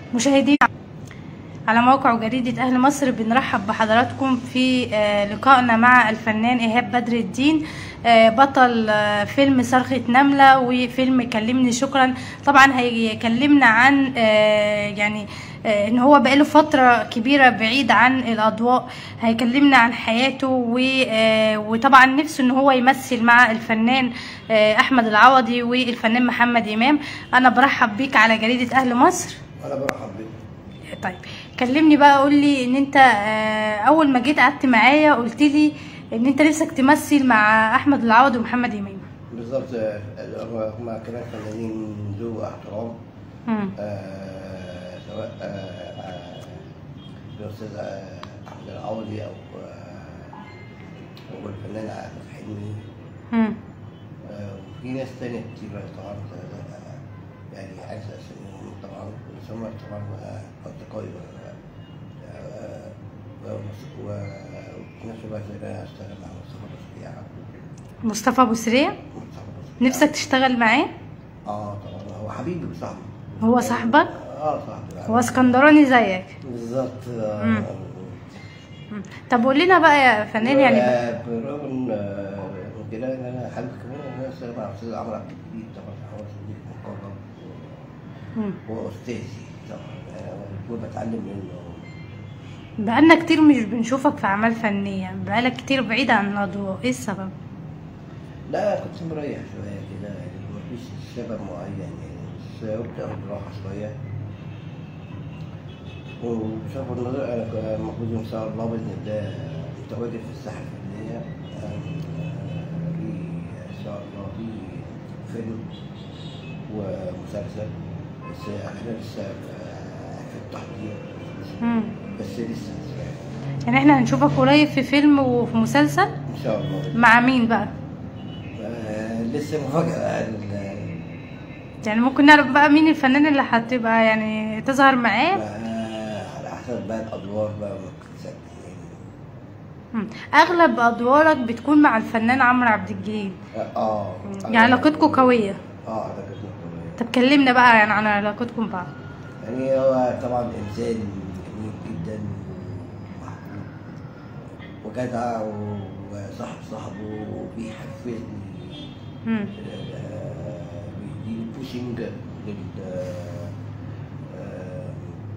مشاهدين على موقع جريدة أهل مصر بنرحب بحضراتكم في آه، لقائنا مع الفنان إيهاب بدر الدين آه، بطل آه، فيلم صرخة نملة وفيلم كلمني شكرا طبعا هيكلمنا عن آه، يعني آه، ان هو بقاله فترة كبيرة بعيد عن الأضواء هيكلمنا عن حياته و- آه، وطبعا نفسه ان هو يمثل مع الفنان آه، أحمد العوضي والفنان محمد إمام أنا برحب بيك على جريدة أهل مصر انا برحب بك طيب كلمني بقى قول لي ان انت آه، اول ما جيت قعدت معايا قلت لي ان انت نفسك تمثل مع احمد العوض ومحمد امام بالظبط آه، هو- هما كمان فنانين ذو احترام مم. آه، سواء آه، آه، الاستاذ آه، احمد العوضي او آه، او الفنان احمد حلمي مم. آه، وفي ناس تانية كتير طبعا آه، يعني عايز اسميهم طبعا بس هم طبعا آه، اصدقائي و- آه، و- وفي نفس الوقت انا اشتغل مع مصطفى بسريع مصطفى ابو سريع مصطفى بسريع. نفسك تشتغل معاه اه طبعا هو حبيبي وصاحبي هو صاحبك اه صاحبي هو اسكندراني زيك بالظبط آه، مم. مم. طب قول لنا بقى يا فنان يعني آه، بالرغم آه، من كده ان انا حابب كمان ان انا اشتغل مع الاستاذ عمرو عبد الجليل طبعا هو صديق مقرب مم. هو استاذي طبعا آه، وبتعلم منه بقالنا كتير مش بنشوفك في اعمال فنيه بقالك كتير بعيد عن الاضواء ايه السبب لا كنت مريح شويه كده يعني مفيش سبب معين يعني بس قلت اخد راحه شويه وبشوف النظر انا ك- المفروض ان شاء الله باذن الله متواجد في الساحه الفنيه آم، آه، في ان شاء الله في فيلم ومسلسل بس احنا لسه آه، في التحضير مم. بس لسه يعني احنا هنشوفك قريب في فيلم وفي مسلسل ان شاء الله مع مين بقى آه، لسه مفاجاه ال- يعني ممكن نعرف بقى مين الفنان اللي هتبقى يعني تظهر معاه بقى على حسب بقى الادوار بقى والمسلسلات يعني مم. اغلب ادوارك بتكون مع الفنان عمرو عبد الجليل اه يعني علاقتكم قويه اه علاقتنا قوية طب كلمنا بقى يعني عن علاقتكم بعض يعني هو طبعا انسان جميل جدا ومحبوب وجدع وصاحب صاحبه وبيحفزني مم. آه، بيديني بوشنج لل آه،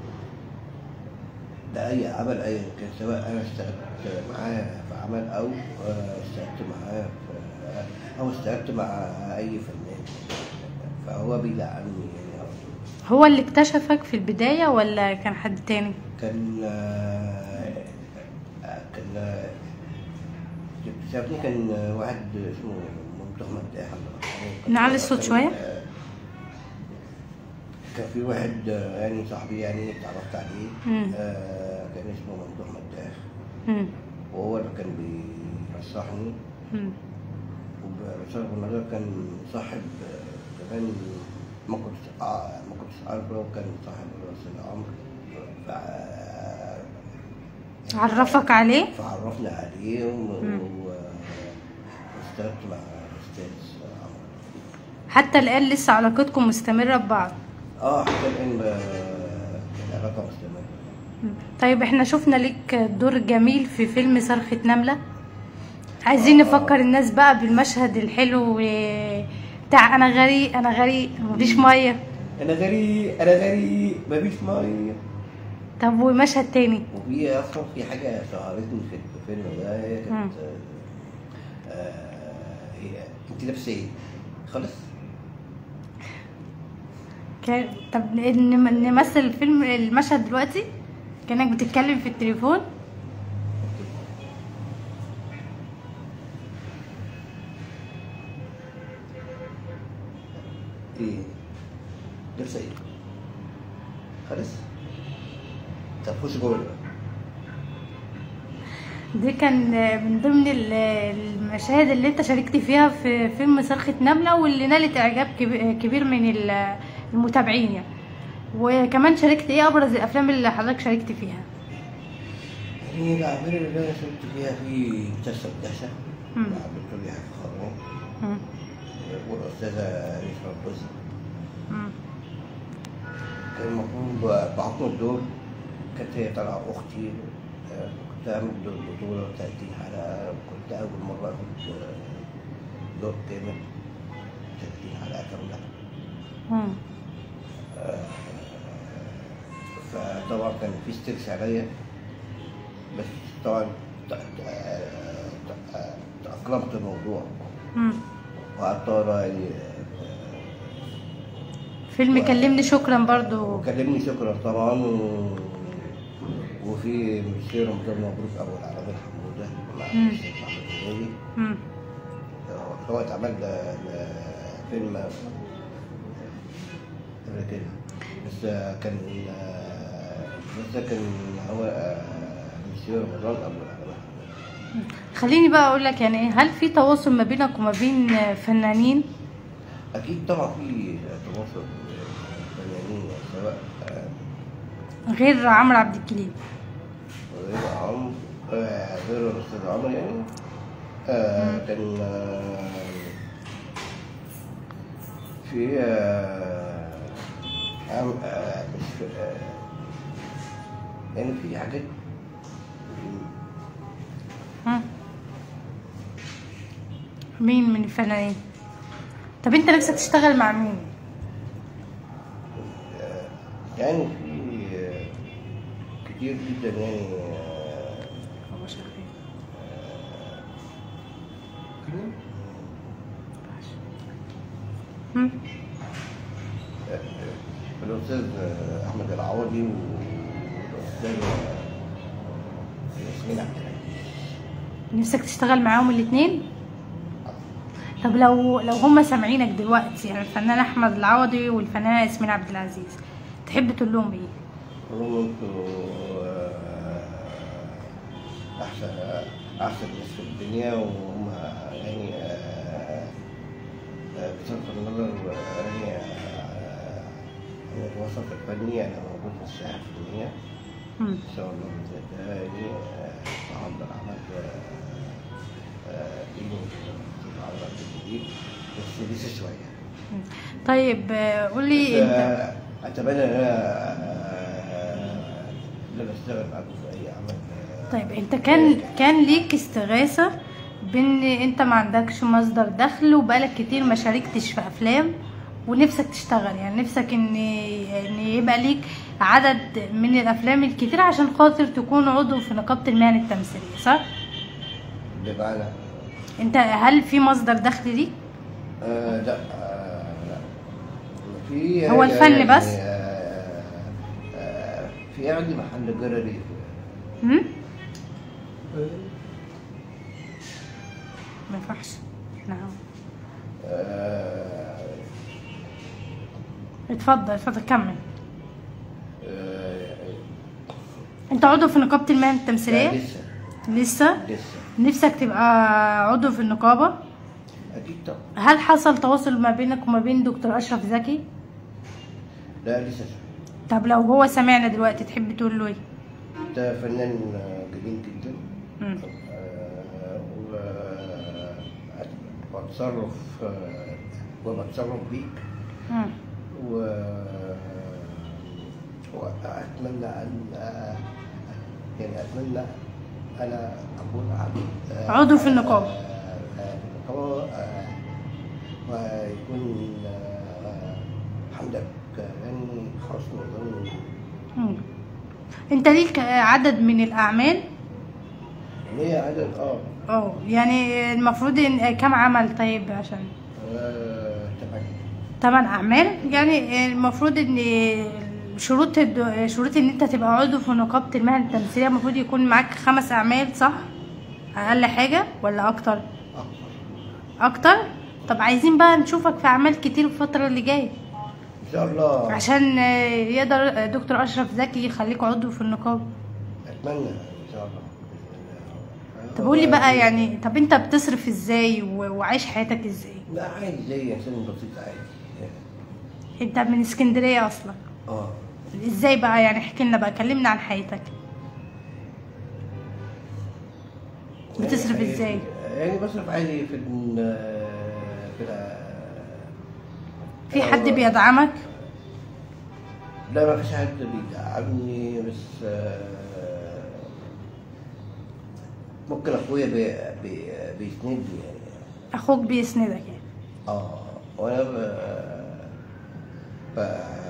لأي عمل أيا كان سواء أنا اشتغلت معاه في عمل أو آه، اشتغلت معاه في أو اشتغلت مع أي فنان فهو بيدعمني يعني على طول. هو اللي اكتشفك في البدايه ولا كان حد تاني كان آه، آه، كان آه، شافني كان آه، واحد اسمه ممدوح مداح الله يرحمه. نعلي الصوت شوية. آه، كان في واحد آه، يعني صاحبي يعني اتعرفت عليه مم. آه، كان اسمه ممدوح مداح مم. وهو اللي كان بينصحني مم. وبشرف النظر كان صاحب آه، كمان ما كنتش آه، ما كنتش عارفه كان صاحب الاستاذ عمرو ف- عرفك عليه فعرفنا عليه و- مم. و- واشتغلت مع الاستاذ عمرو حتى الان لسه علاقتكم مستمره ببعض اه حتى الان آه، العلاقه مستمره مم. طيب احنا شفنا ليك دور جميل في فيلم صرخة نملة عايزين آه. نفكر الناس بقى بالمشهد الحلو و- بتاع انا غريق انا غريق مفيش ميه انا غريق انا غريق مفيش ميه طب ومشهد تاني وفي اصلا في حاجه شهرتني في الفيلم ده هي مم. كانت آه، آه، هي انت لابسه ايه؟ خلاص كان- طب نم- نمثل الفيلم المشهد دلوقتي كانك بتتكلم في التليفون ايه لابسه ايه؟ خلاص طب خش جوه بقى دي كان من ضمن ال- المشاهد اللي انت شاركت فيها في فيلم صرخة نملة واللي نالت اعجاب كب- كبير من ال- المتابعين يعني وكمان شاركت ايه ابرز الافلام اللي حضرتك شاركت فيها يعني الأعمال اللي أنا شفت فيها في مسلسل دهشة مم. مع الدكتور يحيى خضرون مم. والأستاذة نسمة البوزي مم. كان المفروض بعضم الدور كانت هي طالعة أختي آه، كنت أعمل دور بطولة 30 حلقة كنت أول مرة آخد آه، دور كامل 30 حلقة كاملة مم. فطبعا كان في ستريس عليا بس طبعا ت- ت- آه، ت- آه، تأقلمت الموضوع مم. وقعدت أقرا يعني فيلم و- كلمني شكرا برضو وكلمني شكرا طبعا و... وفي مستشفى رمضان مبروك أبو العربية حمودة مع مم. الشيخ محمد الهادي مم. هو اتعمل ل- لفيلم قبل كده بس كان بس كان هو مسيو رمضان ابو العربية خليني بقى اقول لك يعني إيه، هل في تواصل ما بينك وما بين فنانين اكيد طبعا في تواصل فنانين سواء غير عمرو عبد الجليل غير عمرو آه، غير الاستاذ عمرو يعني آه، كان آه، في آه، عم- آه، مش آه، يعني في حاجات مم. مين من الفنانين طب انت نفسك تشتغل مع مين آه، يعني في آه، كتير جدا يعني آه، هو شغال مم. الأستاذ أحمد العوضي والأستاذ ياسمين عبد العزيز نفسك تشتغل معاهم الاتنين طب لو لو هم سامعينك دلوقتي يعني الفنان احمد العوضي والفنانه ياسمين عبد العزيز تحب تقول لهم ايه قولوا انتوا آه، أحسن أحسن ناس في الدنيا وهم يعني آه، آه، بصرف النظر آه، يعني آه، عن الوسط الفني أنا موجود في الساحة الفنية مم. إن شاء الله بإذن الله يعني آه، أحضر عمل إيده عمل جديد بس لسه شوية مم. طيب آه، قول لي انت آه، أتمنى إن أنا آه، إن أنا أشتغل معاكم في أي عمل آه، طيب انت كان كان ليك استغاثة بان انت ما عندكش مصدر دخل وبقالك كتير ما شاركتش في افلام ونفسك تشتغل يعني نفسك ان ان يبقى ليك عدد من الافلام الكتير عشان خاطر تكون عضو في نقابة المهن التمثيلية صح؟ بمعنى انت هل في مصدر دخل ليك؟ آه، لا آه، لا في هو الفن بس؟ آه، آه، في عندي محل جرري هم؟ ما ينفعش نعم آه، اتفضل اتفضل كمل آه، انت عضو في نقابة المهن لا، التمثيلية؟ لسه لسه؟ لسه نفسك تبقى عضو في النقابة؟ أكيد طبعا هل حصل تواصل ما بينك وما بين دكتور اشرف زكي لا لسه شوية. طب لو هو سمعنا دلوقتي تحب تقول له ايه ده فنان آه، جميل جدا مم. آه، و- وأتصرف آه، وبتصرف بيك مم. و وأتمنى أن يعني أتمنى أنا أكون عضو عضو في النقابة. النقابة آه، ويكون آه، حمدك يعني حسن ظن مم. انت ليك عدد من الاعمال ليه عدد اه اه يعني المفروض ان كم عمل طيب عشان آه، تمام تمن اعمال يعني المفروض ان شروط الد- شروط ان انت تبقى عضو في نقابة المهن التمثيلية المفروض يكون معاك خمس اعمال صح اقل حاجة ولا اكتر أكبر اكتر طب عايزين بقى نشوفك في اعمال كتير الفترة اللي جاية إن شاء الله عشان آه، يقدر آه، دكتور اشرف زكي يخليك عضو في النقابة أتمنى إن شاء الله بإذن الله. طب قولي بقى يعني طب انت بتصرف ازاي و- وعايش حياتك ازاي لا عادي زي إنسان بسيط عادي انت من اسكندرية اصلا اه ازاي بقى يعني احكي لنا بقى كلمنا عن حياتك بتصرف يعني ازاي؟ يعني بصرف عادي في ال في ال في حد بيدعمك لا ما فيش حد بيدعمني بس آه، ممكن اخويا بي بي بيسندني يعني اخوك بيسندك يعني اه وانا ب... ب...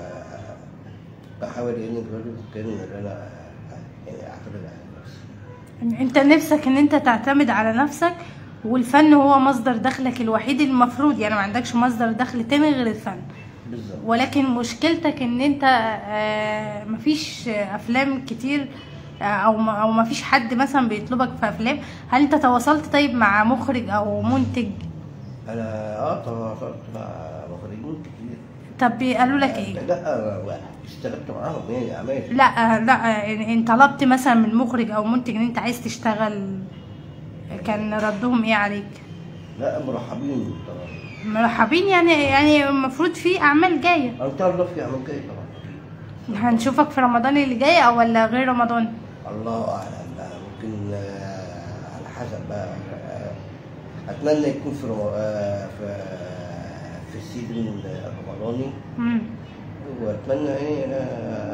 بحاول يعني بقدر الامكان ان انا يعني اعتمد على نفسي انت نفسك ان انت تعتمد على نفسك والفن هو مصدر دخلك الوحيد المفروض يعني ما عندكش مصدر دخل تاني غير الفن بالظبط ولكن مشكلتك ان انت آه، مفيش افلام كتير آه، او ما- او مفيش حد مثلا بيطلبك في افلام هل انت تواصلت طيب مع مخرج او منتج انا اه تواصلت مع مخرجين كتير طب قالوا لك ايه لا اشتغلت معاهم يعني اعمال لا لا يعني ان طلبت مثلا من مخرج او منتج ان انت عايز تشتغل كان ردهم ايه عليك لا مرحبين طبعا مرحبين يعني يعني المفروض في اعمال جايه ان شاء الله في اعمال جايه طبعا هنشوفك في رمضان اللي جاي او ولا غير رمضان الله اعلم بقى ممكن آه، على حسب بقى آه، اتمنى يكون في رمضان آه، في في السيزون الرمضاني مم. واتمنى يعني انا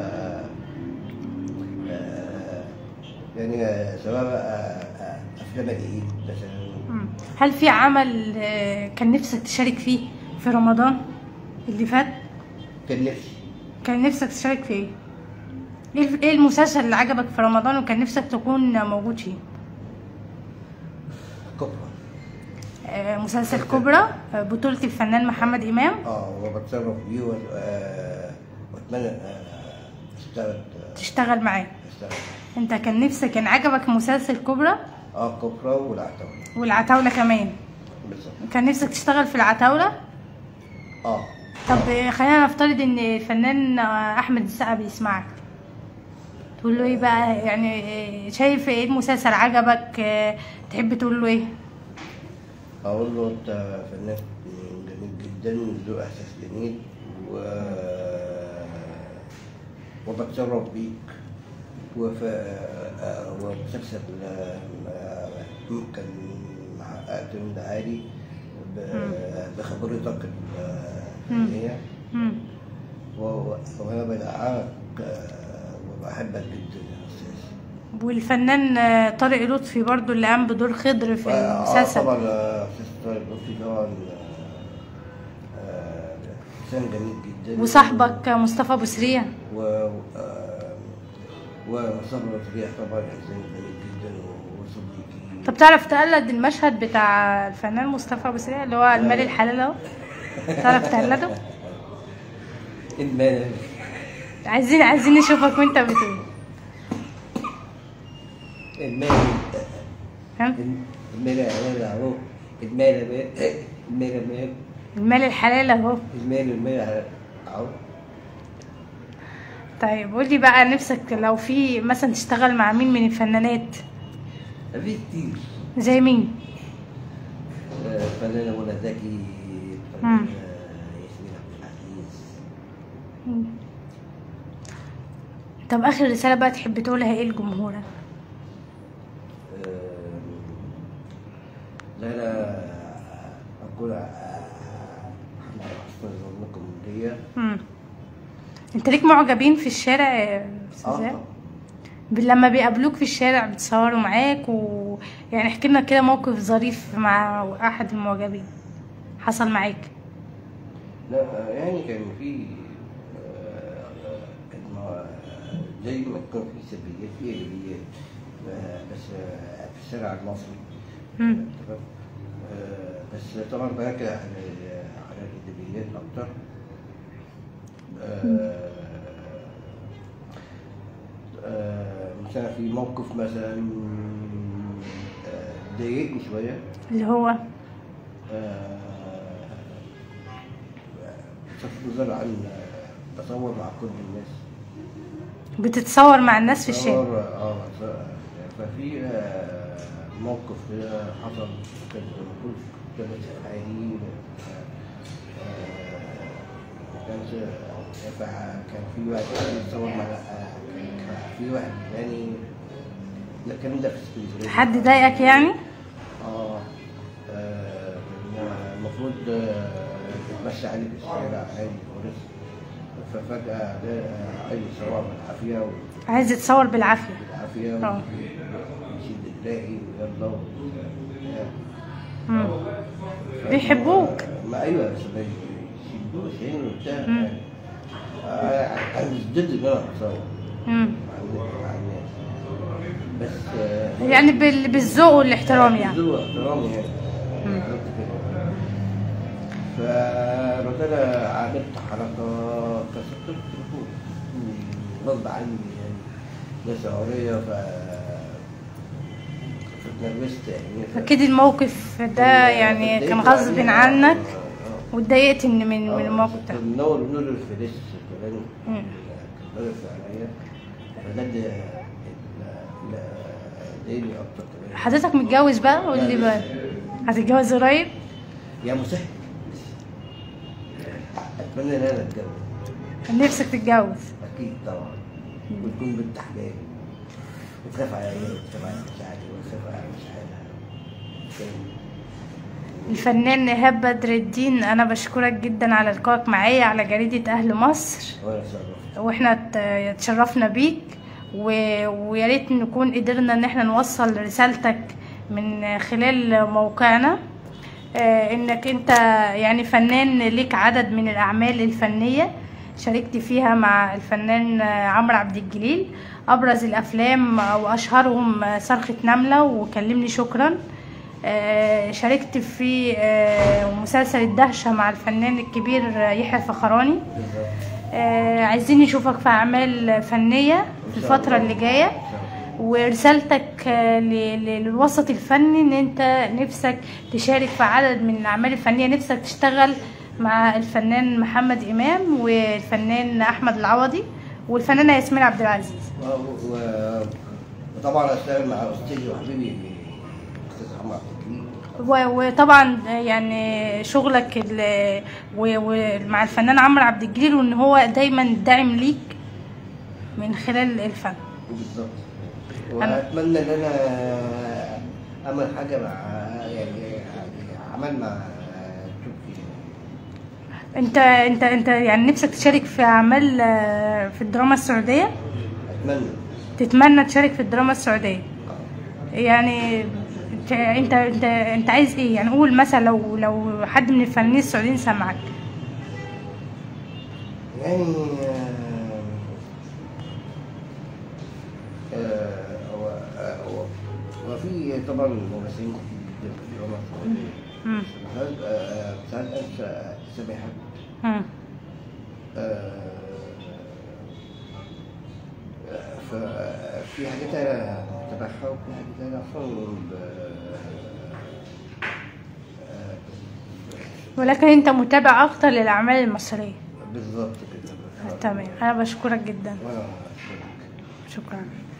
آه، يعني آه، سواء بقى آه، افلام العيد مثلا مم. هل في عمل آه، كان نفسك تشارك فيه في رمضان اللي فات كان نفسي كان نفسك تشارك فيه ايه ايه إيه المسلسل اللي عجبك في رمضان وكان نفسك تكون موجود فيه كبرى آه، مسلسل كبرى آه، بطولة الفنان محمد إمام اه وبتصرف بيه و- آه، واتمنى آه، اشتغل تشتغل معاه اشتغل انت كان نفسك كان عجبك مسلسل كبرى اه كبرى والعتاولة والعتاولة كمان بالظبط كان نفسك تشتغل في العتاولة اه طب آه، خلينا نفترض ان الفنان آه، احمد السقا بيسمعك تقول له ايه بقى يعني آه، شايف ايه المسلسل عجبك آه، تحب تقول له ايه اقول له انت فنان جميل جدا ذو احساس جميل و وبتشرف بيك وف... آه، ومسلسل آه، ممكن حققت من عالي ب- بخبرتك الفنية مم. و- وانا بدعمك آه، وبحبك جدا يا استاذ والفنان آه، طارق لطفي برضو اللي قام بدور خضر في آه، المسلسل طبعا آه، استاذ طارق لطفي طبعا آه، آه، انسان جميل جدا وصاحبك مصطفى ابو سريع و آه، ومصطفى رفيع طبعا انسان جميل جدا وصديقي طب تعرف تقلد المشهد بتاع الفنان مصطفى ابو سريع اللي هو المال الحلال اهو تعرف تقلده المال عايزين عايزين نشوفك وانت بتقول المال ها المال المال اهو المال المال المال المال الحلال اهو المال المال اهو طيب قولي بقى نفسك لو في مثلا تشتغل مع مين من الفنانات في كتير زي مين آه، فنانة منى زكي مم. فنانة ياسمين عبد العزيز مم. طب اخر رساله بقى تحب تقولها ايه لجمهورك آم، لا لا أقول آه، الحمد لله حسن ظنكم ليا مم. انت ليك معجبين في الشارع يا استاذ اه زياد؟ طبعا. ب- لما بيقابلوك في الشارع بتصوروا معاك و يعني احكي لنا كده موقف ظريف مع احد المعجبين حصل معاك لا آه، يعني كان في آه، آه، كان ما- زي ما كان في سلبيات في ايجابيات آه، بس آه، في الشارع المصري مم. تمام آه، بس طبعا بركز على على الايجابيات اكتر آه، آه، مثلا في موقف مثلا آه، ضايقني شويه اللي هو آه، بصرف النظر عن تصور مع كل الناس بتتصور مع الناس في الشارع تصور، اه ففي آه، موقف كده حصل كان المفروض كان حقيقي كان كان في واحد بيتصور مع آه، كان في واحد يعني لا الكلام ده في اسكندريه حد ضايقك يعني اه آه، المفروض آه، يتمشى عليه في الشارع عادي خالص ففجأة ده عايز يصور بالعافية عايز يتصور بالعافيه بالعافية اه. ويشد الباقي ويلا و- مم. ف- بيحبوك. ما ايوه بس ما يسيبوش هنا وبتاع مم. يعني. آه، انا مش ضد ان انا اتصور مم. مع الناس- مع الناس بس آه، يعني بال- بالذوق والاحترام يعني ذو احترامي يعني مم. بالظبط كده فبدل عملت حركة كسرت التليفون غصب عني يعني ده شعورية ف فاتنرفزت يعني اكيد الموقف ده يعني كان غصب عنك واتضايقت ان من من الموقف ده كان نور نور الفلس كمان مم. كان نور عليا فده اللي- اللي ضايقني اكتر كمان حضرتك متجوز بقى قول لي بقى هتتجوز قريب يا مسهل اتمنى ان انا اتجوز كان نفسك تتجوز اكيد طبعا وتكون بنت حلال وتخاف على عيالي وتخاف على مشاعري وتخاف على مشاعرها كان- الفنان ايهاب بدر الدين انا بشكرك جدا على لقائك معايا على جريدة اهل مصر وانا شرفت واحنا ات- اتشرفنا بيك و... ويا ريت نكون قدرنا ان احنا نوصل رسالتك من خلال موقعنا آه، انك انت يعني فنان ليك عدد من الاعمال الفنيه شاركت فيها مع الفنان آه، عمرو عبد الجليل ابرز الافلام واشهرهم آه، صرخه نمله وكلمني شكرا آه، شاركت في آه، مسلسل الدهشه مع الفنان الكبير آه، يحيى الفخراني بالظبط آه، عايزين نشوفك في اعمال فنيه في الفتره اللي جايه ورسالتك آه، ل- ل- للوسط الفني ان انت نفسك تشارك في عدد من الاعمال الفنيه نفسك تشتغل مع الفنان محمد امام والفنان احمد العوضي والفنانه ياسمين عبد العزيز و- و- وطبعا اشتغل مع استاذي وحبيبي استاذ عمرو عبد الجليل و- وطبعا يعني شغلك ال- و- ومع الفنان عمرو عبد الجليل وان هو دايما داعم ليك من خلال الفن بالظبط واتمنى ان انا اعمل حاجه مع يعني يعني عمل مع تركي انت انت انت يعني نفسك تشارك في اعمال آه، في الدراما السعوديه اتمنى تتمنى تشارك في الدراما السعوديه يعني انت انت انت, انت عايز ايه يعني قول مثلا لو لو حد من الفنانين السعوديين سمعك يعني آه، آه، هو آه، هو هو في طبعا ممثلين كتير جدا في الدراما السعوديه مم. ساعات آه، ساعات انسى اسامي حد مم. آه، ففي حاجات انا متابعها وفي حاجات انا اصلا ب- آه، ولكن انت متابع اكتر للاعمال المصريه بالظبط كده تمام انا بشكرك جدا وانا أشكرك. شكرا